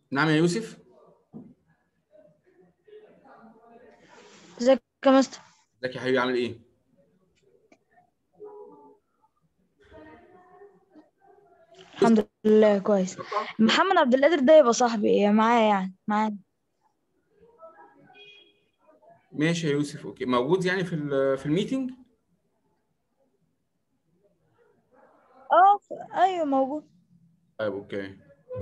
نعم يا يوسف ازيك يا مستر ازيك يا حبيبي عامل ايه الحمد لله كويس محمد عبد القادر ده يبقى صاحبي إيه معايا يعني معايا ماشي يا يوسف اوكي موجود يعني في ال- في الميتنج اه ايوه موجود طيب اوكي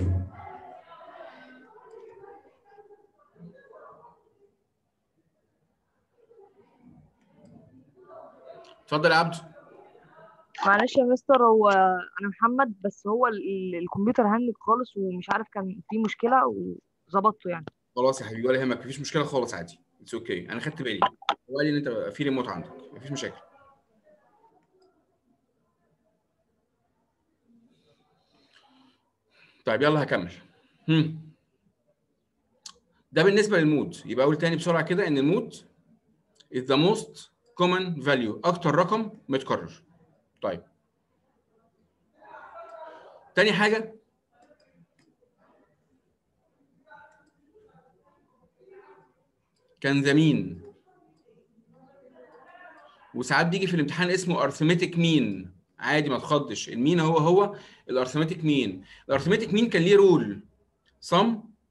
اتفضل يا عبدو معلش يا مستر هو انا محمد بس هو ال- ال- الكمبيوتر هنج خالص ومش عارف كان في مشكله وظبطته يعني خلاص يا حبيبي ولا يهمك مفيش مشكله خالص عادي اتس اوكي انا خدت بالي هو قال لي ان انت في ريموت عندك مفيش مشاكل طيب يلا هكمل هم. ده بالنسبه للمود يبقى اقول تاني بسرعه كده ان المود is the most common value اكتر رقم متكرر طيب تاني حاجه كان زمين وساعات بيجي في الامتحان اسمه ارثمتيك مين عادي ما تخضش المين هو هو الارثمتيك مين الارثمتيك مين كان ليه رول sum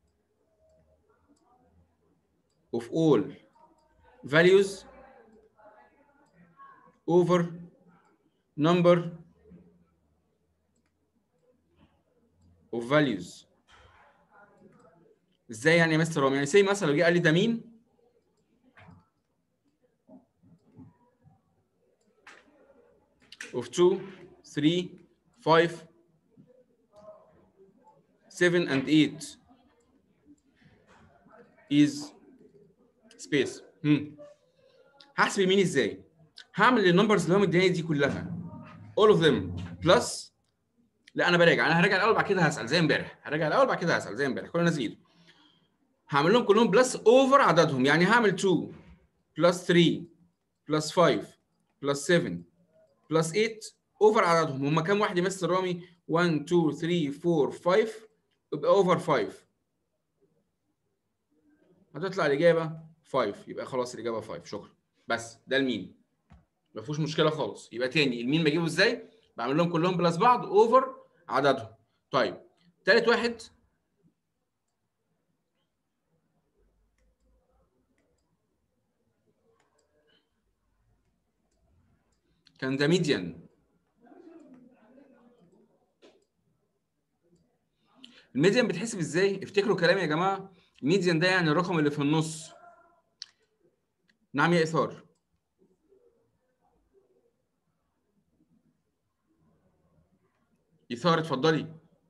of all values over number of values ازاي يعني يا مستر رامي يعني سي مثلا لو جه قال لي ده مين of 2 3 5 7 and 8 is space هم. هحسب المين ازاي هعمل النمبرز اللي هم مدياني دي كلها all of them plus لا انا براجع انا هراجع الاول بعد كده هسال زي امبارح هراجع الاول بعد كده هسال زي امبارح كلنا زيرو هعمل لهم كلهم بلس اوفر عددهم يعني هعمل 2 بلس 3 بلس 5 بلس 7 بلس 8 اوفر عددهم هم كام واحد يا مستر رامي 1 2 3 4 5 يبقى اوفر 5 هتطلع الاجابه 5 يبقى خلاص الاجابه 5 شكرا بس ده المين ما فيهوش مشكله خالص يبقى تاني المين بجيبه ازاي بعمل لهم كلهم بلس بعض اوفر عددهم طيب تالت واحد كان ده ميديان الميديان بتحسب ازاي افتكروا كلامي يا جماعه الميديان ده يعني الرقم اللي في النص نعم يا اثار اثار اتفضلي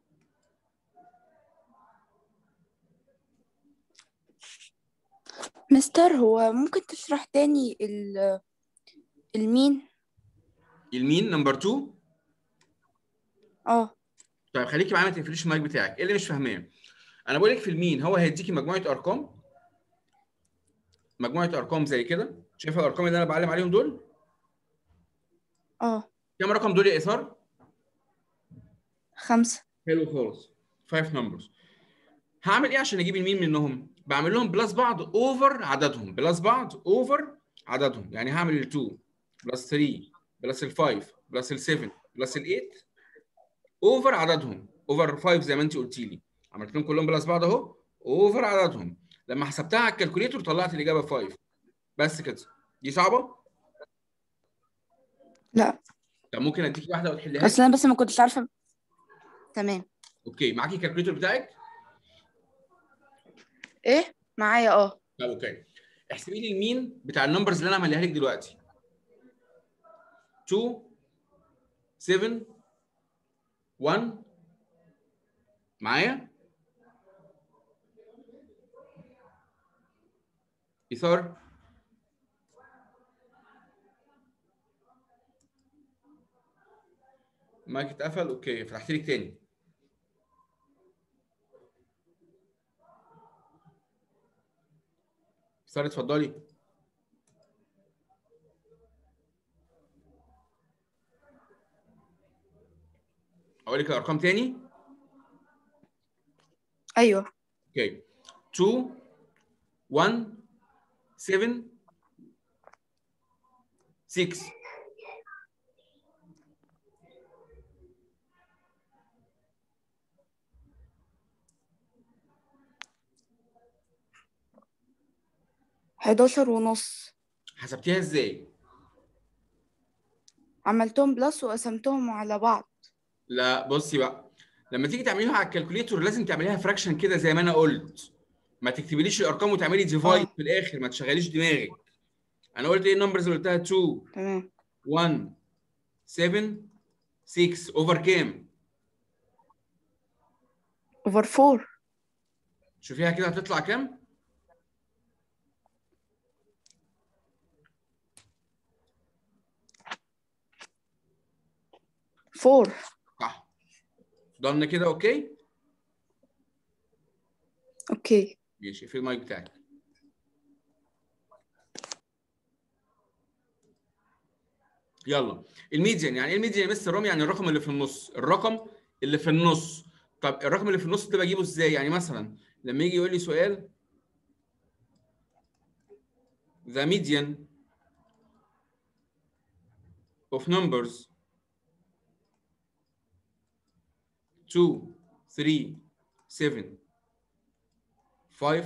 مستر هو ممكن تشرح تاني ال- المين المين نمبر 2 اه طيب خليكي معايا ما تقفليش المايك بتاعك ايه اللي مش فاهماه انا بقول لك في المين هو هيديكي مجموعه ارقام مجموعه ارقام زي كده شايفه الارقام اللي انا بعلم عليهم دول اه كام رقم دول يا اثار خمسة حلو خالص 5 نمبرز هعمل ايه عشان اجيب المين منهم بعمل لهم بلس بعض اوفر عددهم بلس بعض اوفر عددهم يعني هعمل ال 2 بلس 3 بلس ال 5 بلس ال 7 بلس ال 8 اوفر عددهم اوفر 5 زي ما انت قلتي لي عملت لهم كلهم بلس بعض اهو اوفر عددهم لما حسبتها على الكالكوليتور طلعت الاجابه 5 بس كده دي صعبه لا طب ممكن اديك واحده وتحلها اصل انا بس ما كنتش عارفة تمام اوكي معاكي الكالكوليتور بتاعك ايه معايا اه طب اوكي احسبي لي المين بتاع النمبرز اللي انا عملها لك دلوقتي 2 7 1 معايا ايثار مايك اتقفل اوكي فتحت لك تاني ايثار اتفضلي اقول لك الارقام تاني ايوه اوكي 2 1 7 6 حداشر ونص حسبتيها ازاي؟ عملتهم بلس وقسمتهم على بعض لا بصي بقى لما تيجي تعمليها على الكالكوليتور لازم تعمليها فراكشن كده زي ما انا قلت ما تكتبليش الارقام وتعملي ديفايد آه. في الاخر ما تشغليش دماغك انا قلت ايه النمبرز اللي قلتها 2 تمام 1 7 6 اوفر كام اوفر فور شوفيها كده هتطلع كام فور صح ضن كده اوكي اوكي ماشي في المايك بتاعك يلا الميديان يعني ايه الميديان يا مستر رامي يعني الرقم اللي في النص الرقم اللي في النص طب الرقم اللي في النص ده بجيبه ازاي يعني مثلا لما يجي يقول لي سؤال the median of numbers 2 3 7 5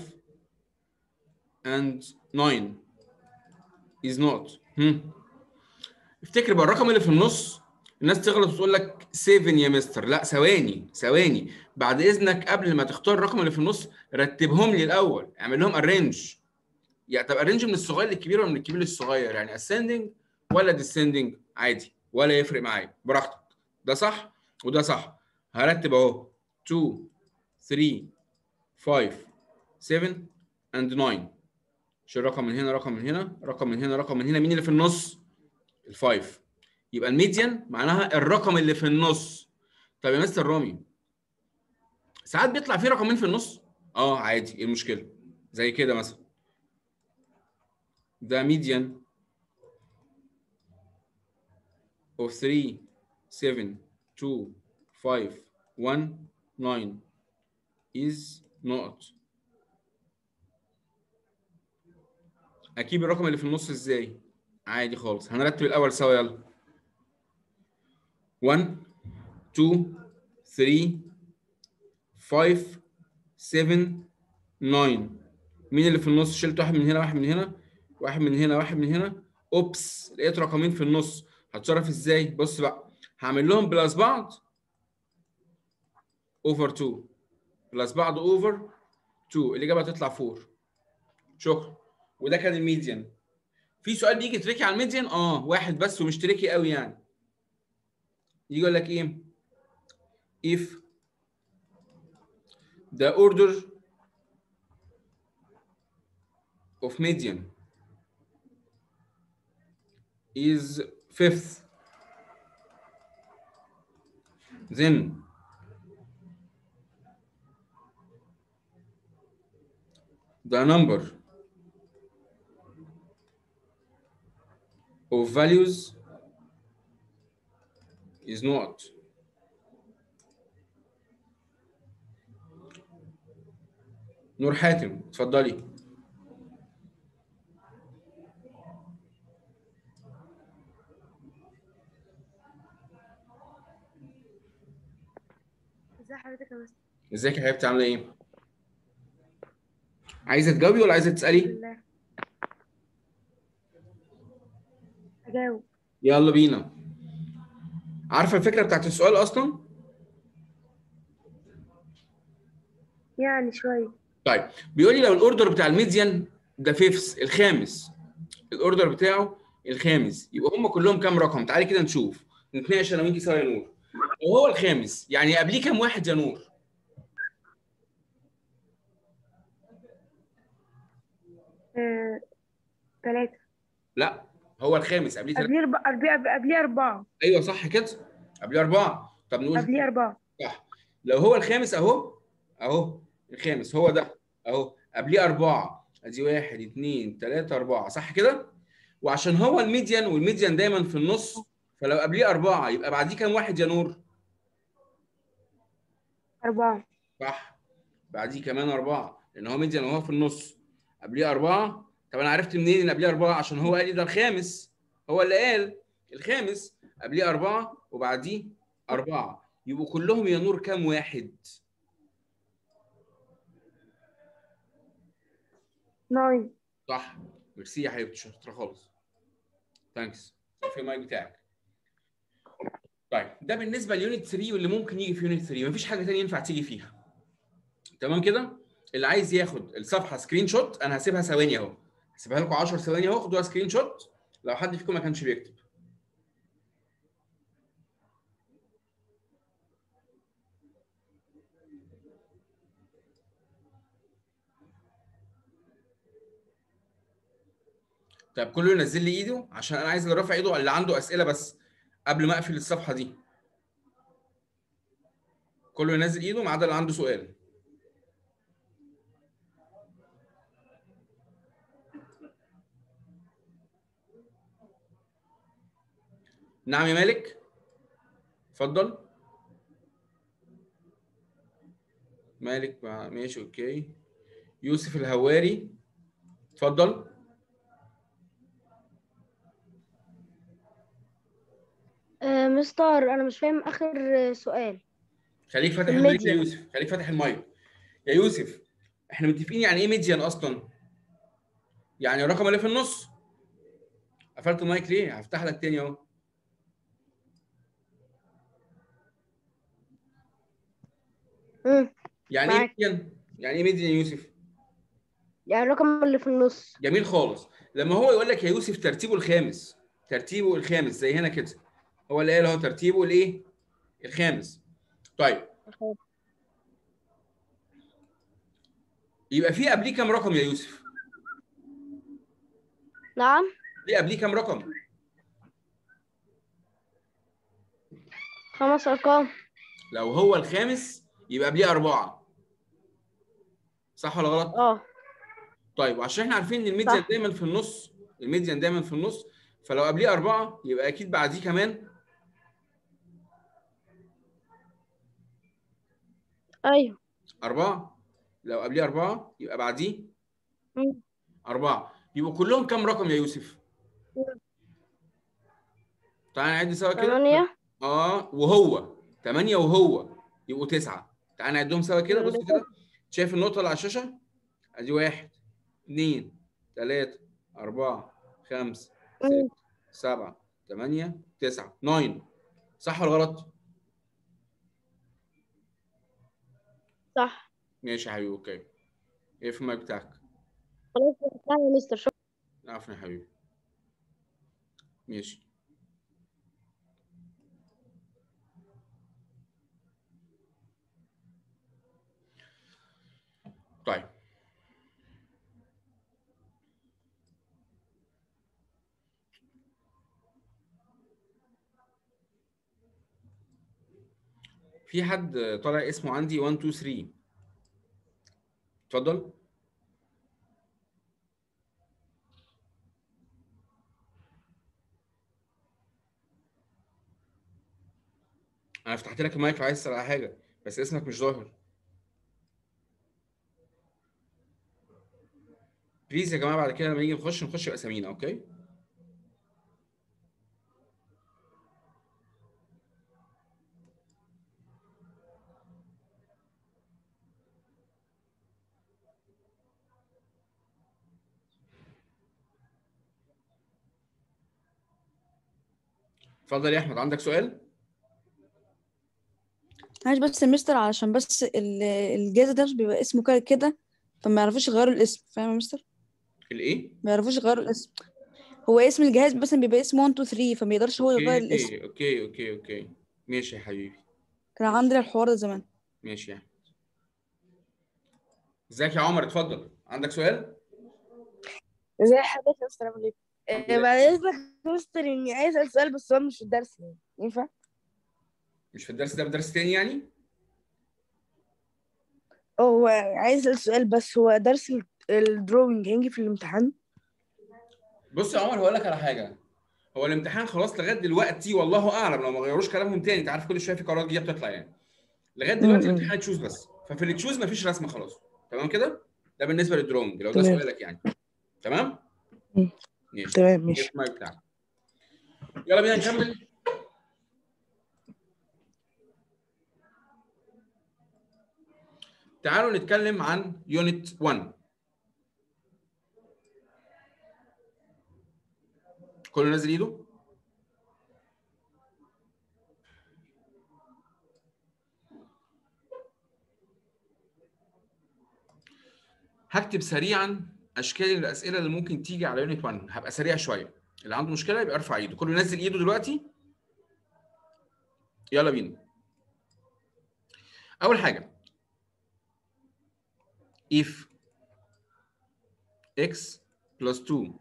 and 9 is not هم. افتكر بقى الرقم اللي في النص الناس تغلط وتقول لك 7 يا مستر لا ثواني ثواني بعد اذنك قبل ما تختار الرقم اللي في النص رتبهم لي الاول اعمل لهم ارينج يعني طب ارينج من الصغير للكبير ولا من الكبير للصغير يعني ascending ولا descending عادي ولا يفرق معايا براحتك ده صح وده صح هرتب اهو 2 3 5 7 and 9 شيل رقم من هنا رقم من هنا رقم من هنا رقم من هنا مين اللي في النص الفايف يبقى الميديان معناها الرقم اللي في النص طب يا مستر رامي ساعات بيطلع فيه رقمين في النص اه عادي ايه المشكله زي كده مثلا ده median of 3 7 2 5 1 9 is not اجيب الرقم اللي في النص ازاي عادي خالص هنرتب الاول سوا يلا 1 2 3 5 7 9 مين اللي في النص شلت واحد من هنا واحد من هنا واحد من هنا واحد من هنا اوبس لقيت رقمين في النص هتصرف ازاي بص بقى هعمل لهم بلس بعض اوفر 2 بلس بعض اوفر 2 الاجابه هتطلع 4 شكرا وده كان الميديان في سؤال بيجي تريكي على الميديان اه واحد بس ومش تريكي قوي يعني يجي يقول لك ايه if the order of median is fifth then the number of values is not نور حاتم اتفضلي ازي حضرتك يا مستر ازيك يا حبيبتي عامله ايه عايزه تجاوبي ولا عايزه تسالي بالله اجاوب يلا بينا عارفه الفكره بتاعت السؤال اصلا يعني شوية طيب بيقول لي لو الاوردر بتاع الميديان ده فيفث الخامس الاوردر بتاعه الخامس يبقى هم كلهم كام رقم تعالي كده نشوف نتناقش انا وانتي سوا يا نور لو هو الخامس يعني قبليه كام واحد يا نور آه... ثلاثة لا هو الخامس قبليه ثلاثة قبليه أربعة قبليه قبليه أربعة ايوه صح كده قبليه اربعه طب نقول قبليه أربعة صح لو هو الخامس اهو اهو الخامس هو ده اهو قبليه اربعه ادي واحد اثنين ثلاثه اربعه صح كده؟ وعشان هو الميديان والميديان دايما في النص فلو قبليه اربعه يبقى بعديه كام واحد يا نور؟ أربعة صح بعديه كمان اربعه لان هو ميديان وهو في النص قبليه اربعه طب انا عرفت منين ان قبليه اربعه عشان هو قال لي ده الخامس هو اللي قال الخامس قبليه اربعه وبعديه اربعه يبقوا كلهم يا نور كام واحد؟ ناين صح ميرسي يا حبيبتي شاطره خالص ثانكس في المايك بتاعك طيب ده بالنسبه ليونت 3 واللي ممكن يجي في يونت 3 مفيش حاجه ثانيه ينفع تيجي فيها تمام كده اللي عايز ياخد الصفحه سكرين شوت انا هسيبها ثواني اهو هسيبها لكم 10 ثواني اهو خدوها سكرين شوت لو حد فيكم ما كانش بيكتب طيب كله ينزل لي ايده عشان انا عايز اللي رافع ايده اللي عنده اسئله بس قبل ما اقفل الصفحه دي كله ينزل ايده ما عدا اللي عنده سؤال نعم يا مالك اتفضل مالك مع- ماشي اوكي يوسف الهواري اتفضل آه، مستر انا مش فاهم اخر آه، سؤال خليك فاتح المايك يا الميديان. يوسف خليك فاتح المايك يا يوسف احنا متفقين يعني ايه ميديان اصلا يعني الرقم اللي في النص قفلت المايك ليه هفتح لك تاني اهو مم. يعني ايه معاك. ميديان يعني ايه ميديان يا يوسف يعني الرقم اللي في النص جميل خالص لما هو يقول لك يا يوسف ترتيبه الخامس ترتيبه الخامس زي هنا كده هو اللي قال اهو ترتيبه الايه الخامس طيب يبقى في قبليه كام رقم يا يوسف نعم في قبليه كام رقم خمس ارقام لو هو الخامس يبقى قبليه أربعة صح ولا غلط؟ اه طيب وعشان احنا عارفين ان الميديان صح. دايما في النص الميديان دايما في النص فلو قبليه أربعة يبقى أكيد بعديه كمان ايوه أربعة لو قبليه أربعة يبقى بعديه مم. أربعة يبقوا كلهم كام رقم يا يوسف؟ تعالى نعد سوا كده ثمانية اه وهو ثمانية وهو يبقوا تسعة تعالى نعدهم سوا كده بص كده شايف النقطة اللي على الشاشة؟ ادي واحد اثنين ثلاثة أربعة خمسة مم. ستة سبعة ثمانية تسعة ناين صح ولا غلط؟ صح ماشي يا حبيبي اوكي ايه في المايك بتاعك؟ خلاص تعالى يا مستر شكرا عفوا يا حبيبي ماشي طيب في حد طالع اسمه عندي 1 2 3 اتفضل انا فتحت لك المايك لو عايز تسال على حاجه بس اسمك مش ظاهر بليز يا جماعه بعد كده لما نيجي نخش نخش باسامينا اوكي اتفضل يا احمد عندك سؤال معلش بس يا مستر علشان بس ال- الجهاز ده بيبقى اسمه كده كده فما يعرفوش يغيروا الاسم فاهم يا مستر الايه ما يعرفوش يغيروا الاسم هو اسم الجهاز مثلا بيبقى اسمه 1 2 3 فما يقدرش هو يغير الاسم اوكي اوكي اوكي اوكي ماشي يا حبيبي كان عندنا الحوار ده زمان ماشي يا احمد ازيك يا عمر اتفضل عندك سؤال ازي حضرتك يا مستر عامل ايه؟ الحمد آه، لله. بعد اذنك يا مستر اني عايز اسال سؤال بس هو مش في الدرس يعني ينفع؟ مش في الدرس ده في درس تاني يعني هو عايز اسال سؤال بس هو درس ال- الدروينج هيجي في الامتحان بص يا عمر هقول لك على حاجه هو الامتحان خلاص لغايه دلوقتي والله اعلم لو ما غيروش كلامهم تاني انت عارف كل شويه في قرارات جديده بتطلع يعني لغايه دلوقتي م-م. الامتحان تشوز بس ففي التشوز مفيش رسمه خلاص تمام كده ده بالنسبه للدرونج لو ده تمام. سؤالك يعني تمام مم. ماشي تمام ماشي جبت المايك بتاعك يلا بينا نكمل تعالوا نتكلم عن يونت 1 كله نازل ايده هكتب سريعا اشكال الاسئله اللي ممكن تيجي على يونت 1 هبقى سريع شويه اللي عنده مشكله يبقى يرفع ايده كله ينزل ايده دلوقتي يلا بينا اول حاجه if x plus 2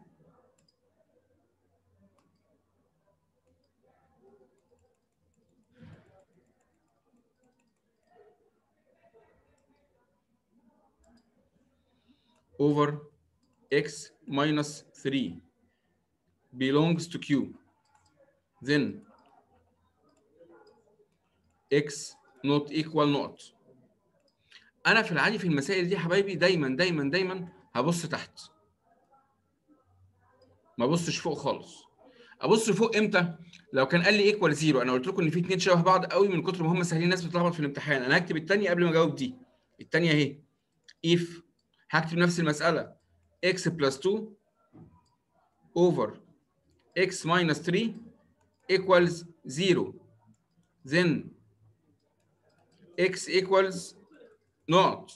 over x minus 3 belongs to q then x not equal not انا في العادي في المسائل دي يا حبايبي دايما دايما دايما هبص تحت ما ابصش فوق خالص ابص فوق امتى لو كان قال لي ايكوال زيرو انا قلت لكم ان في اتنين شبه بعض قوي من كتر ما هم سهلين الناس بتتلخبط في الامتحان انا هكتب الثانيه قبل ما اجاوب دي الثانيه اهي if هكتب نفس المساله x plus 2 over x minus 3 equals 0 then x equals not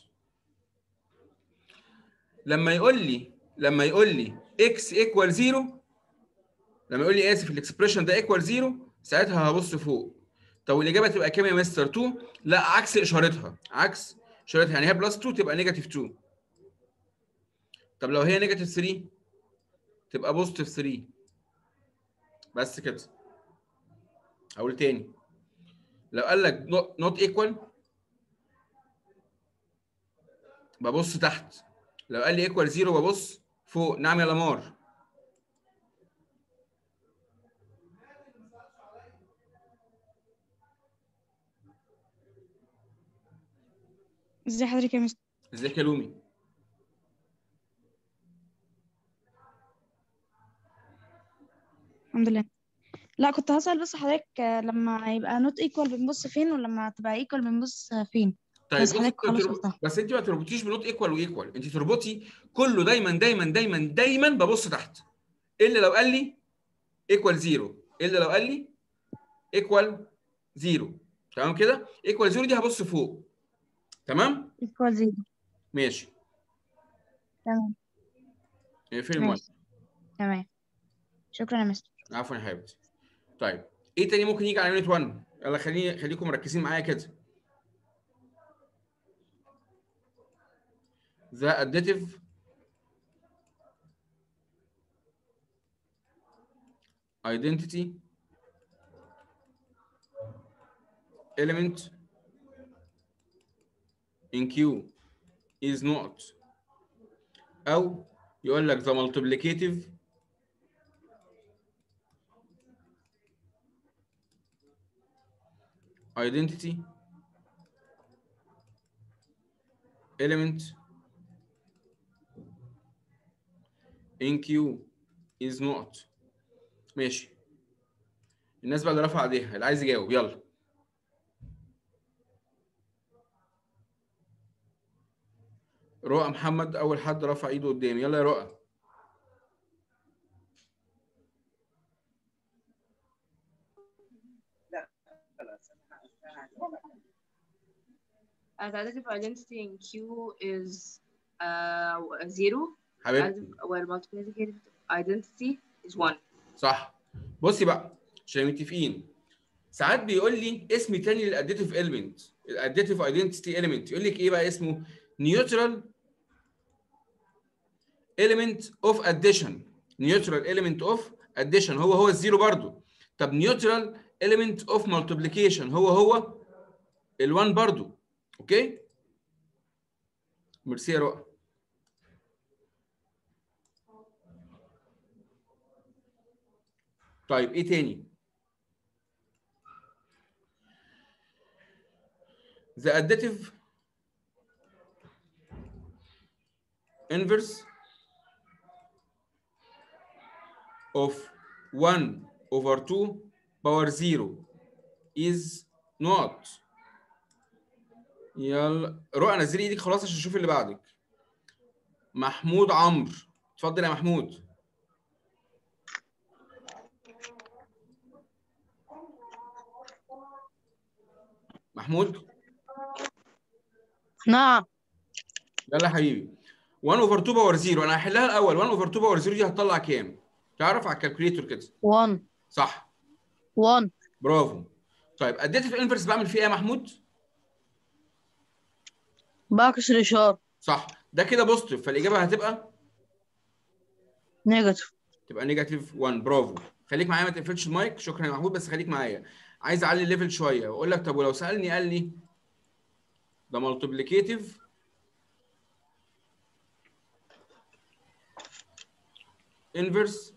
لما يقول لي لما يقول لي x equal 0 لما يقول لي اسف الاكسبريشن ده equal 0 ساعتها هبص فوق طب والاجابه تبقى كام يا مستر 2 لا عكس اشارتها عكس اشارتها يعني هي بلس 2 تبقى نيجاتيف 2 طب لو هي نيجاتيف 3 تبقى بوزيتيف 3 بس كده هقول تاني لو قال لك نوت ايكوال ببص تحت لو قال لي ايكوال 0 ببص فوق نعم يا لمار ازي حضرتك يا مستر ازيك يا لومي الحمد لله لا كنت هسأل بس حضرتك آه، لما يبقى نوت ايكوال بنبص فين ولما تبقى ايكوال بنبص فين طيب بس بص حضرتك انت خلاص ترب- قلتها. بس انت ما تربطيش بنوت ايكوال وايكوال انت تربطي كله دايما دايما دايما دايما ببص تحت الا لو قال لي ايكوال زيرو الا لو قال لي ايكوال زيرو تمام كده ايكوال زيرو دي هبص فوق تمام ايكوال زيرو ماشي تمام فين المايك ماشي تمام شكرا يا مستر عفوا يا حبيبتي طيب ايه تاني ممكن يجي على يونت 1 يلا خليني خليكم مركزين معايا كده the additive identity element in Q is not أو يقول لك the multiplicative identity element in Q is not ماشي الناس بقى اللي رفع ايديها اللي عايز يجاوب يلا رؤى محمد اول حد رفع ايده قدامي يلا يا رؤى Uh, the additive identity in Q is uh, zero, حبيبتي as while multiplicative identity is one. صح بصي بقى عشان متفقين ساعات بيقول لي اسم تاني للاديتيف element الاديتيف ايدنتيتي element يقول لك ايه بقى اسمه neutral element of addition neutral element of addition هو هو الزيرو برضو طب neutral element of multiplication هو هو ال1 برضو اوكي ميرسي يا رؤى طيب ايه تاني the additive inverse of 1 over 2 power 0 is not يلا رؤى نزلي ايدك خلاص عشان اشوف اللي بعدك محمود عمرو اتفضل يا محمود محمود نعم يلا يا حبيبي 1 اوفر 2 باور 0 انا هحلها الاول 1 اوفر 2 باور 0 دي هتطلع كام؟ تعرف على الكالكوليتور كده 1 صح 1 برافو طيب اديت في الانفرس بعمل فيه ايه يا محمود؟ بعكس الإشارة صح ده كده بوزيتيف فالاجابه هتبقى نيجاتيف تبقى نيجاتيف 1 برافو خليك معايا ما تقفلش المايك شكرا يا محمود بس خليك معايا عايز اعلي الليفل شويه واقول لك طب ولو سالني قال لي ده مالتيبليكيتيف انفرس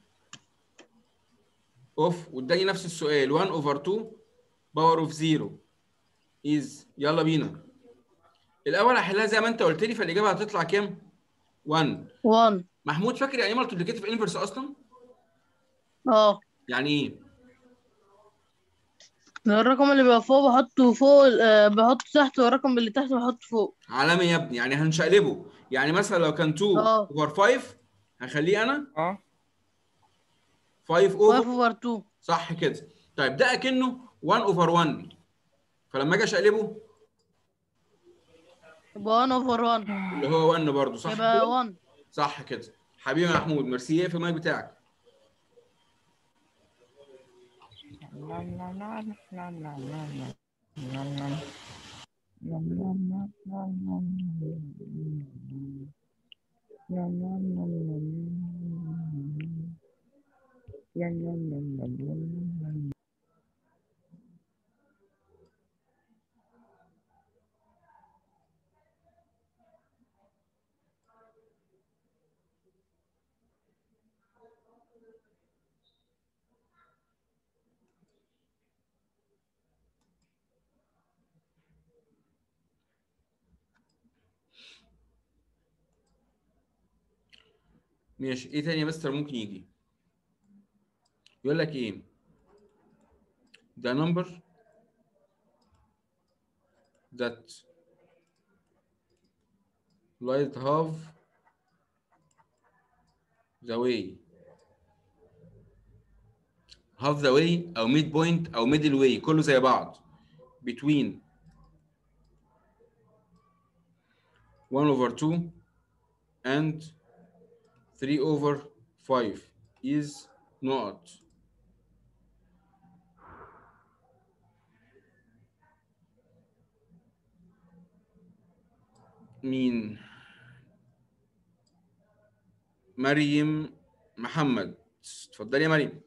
اوف واداني نفس السؤال 1 اوفر 2 باور اوف 0 از يلا بينا الاول هحلها زي ما انت قلت لي فالاجابه هتطلع كام 1 1 محمود فاكر يعني ايه مالتيبليكيتيف انفرس اصلا اه يعني ايه الرقم اللي بيبقى فوق بحطه فوق آه بحطه تحت والرقم اللي تحت بحطه فوق علامه يا ابني يعني هنشقلبه يعني مثلا لو كان 2 اه. اوفر 5 هخليه انا اه 5 5 اوفر اوفر 2 صح كده طيب ده اكنه 1 اوفر 1 فلما اجي اشقلبه يبقى 1 اوفر 1 اللي هو 1 برضه صح يبقى كده 1 صح كده حبيبي يا محمود ميرسي ايه في المايك بتاعك ماشي ايه تاني يا مستر ممكن يجي يقول لك ايه the number that light half the way half the way او mid point او middle way كله زي بعض between 1 over 2 and 3 over 5 is not مين مريم محمد اتفضلي يا مريم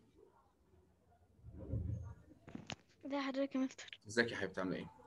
ده حضرتك يا مستر ازيك يا حبيبتي عامله ايه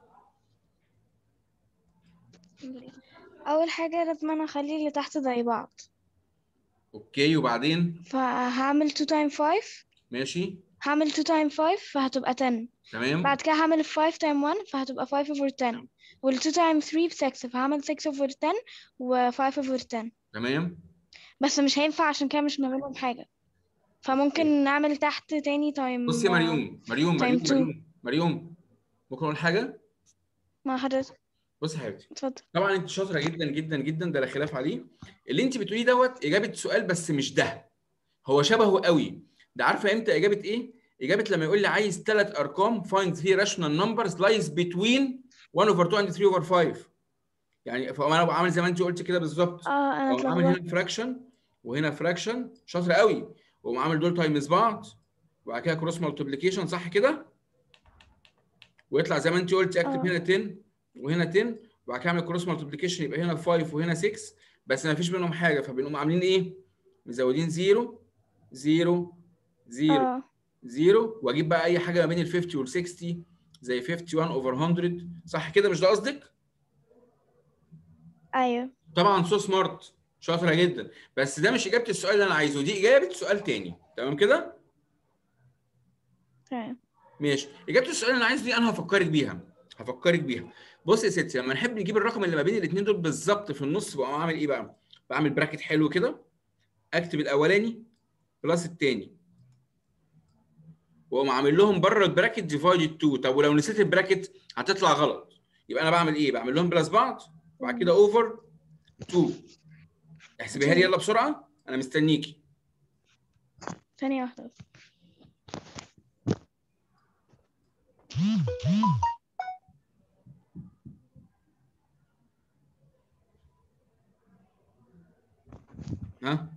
الحمد لله. اول حاجه لازم انا اخلي اللي تحت زي بعض اوكي وبعدين فهعمل 2 تايم 5 ماشي هعمل 2 تايم 5 فهتبقى 10 تمام بعد كده هعمل 5 تايم 1 فهتبقى 5 over 10 وال 2 تايم 3 ب 6 فهعمل 6 over 10 و 5 over 10 تمام بس مش هينفع عشان كده مش ما بينهم حاجه فممكن نعمل تحت تاني تايم بصي يا مريوم مريوم تايم مريوم 2 مريوم مريوم ممكن اقول حاجه مع حضرتك بصي يا حبيبتي اتفضل طبعا انت شاطره جدا جدا جدا ده لا خلاف عليه اللي انت بتقوليه دوت اجابه سؤال بس مش ده هو شبهه قوي ده عارفه امتى اجابه ايه اجابه لما يقول لي عايز ثلاث ارقام find three rational numbers lies between 1 over 2 and 3 over 5 يعني فانا عامل زي ما انت قلت كده بالظبط اه انا اقوم عامل اتلخبطت هنا فراكشن وهنا فراكشن شاطره قوي واقوم عامل دول تايمز بعض وبعد كده كروس مالتيبليكيشن صح كده ويطلع زي ما انت قلت اكتب اه هنا 10 وهنا 10 وبعد كده اعمل كروس مالتيبليكيشن يبقى هنا 5 وهنا 6 بس ما فيش بينهم حاجه فبنقوم عاملين ايه؟ مزودين 0 0 0 اه 0 واجيب بقى اي حاجه ما بين ال 50 وال 60 زي 51 اوفر 100 صح كده مش ده قصدك؟ ايوه طبعا سو سمارت شاطره جدا بس ده مش اجابه السؤال اللي انا عايزه دي اجابه سؤال تاني تمام كده؟ تمام ماشي اجابه السؤال اللي انا عايزه دي انا هفكرك بيها هفكرك بيها بص يا ستي لما نحب نجيب الرقم اللي ما بين الاثنين دول بالظبط في النص بقوم عامل ايه بقى؟ بعمل براكت حلو كده اكتب الاولاني بلس الثاني واقوم عامل لهم بره البراكت ديفايدد 2 طب ولو نسيت البراكت هتطلع غلط يبقى انا بعمل ايه بعمل لهم بلس بعض وبعد كده اوفر 2 احسبيها لي يلا بسرعه انا مستنيكي ثانية واحدة بس ها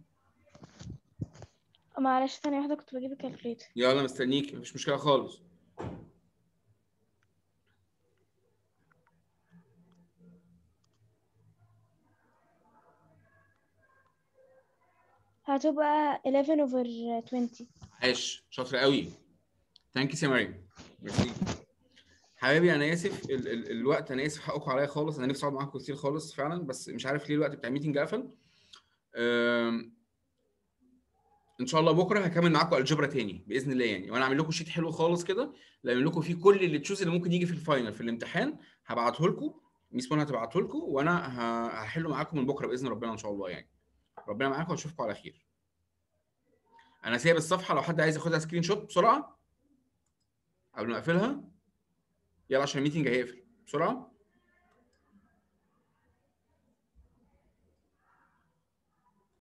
معلش ثانية واحدة كنت بجيب الكالكوليتر يلا مستنيكي مفيش مشكله خالص هتبقى 11 over 20 عاش شاطر قوي ثانك يو يا مريم ميرسي حبايبي انا اسف ال ال الوقت انا اسف حقكم عليا خالص انا نفسي اقعد معاكم كتير خالص فعلا بس مش عارف ليه الوقت بتاع الميتنج قفل أم، ان شاء الله بكره هكمل معاكم الجبرا تاني باذن الله يعني وانا اعمل لكم شيت حلو خالص كده اعمل لكم فيه كل اللي تشوز اللي ممكن يجي في الفاينل في الامتحان هبعته لكم ميس منى هتبعته لكم وانا ه- هحله معاكم من بكره باذن ربنا ان شاء الله يعني ربنا معاكم واشوفكم على خير انا سايب الصفحه لو حد عايز ياخدها سكرين شوت بسرعه قبل ما اقفلها يلا عشان الميتنج هيقفل بسرعه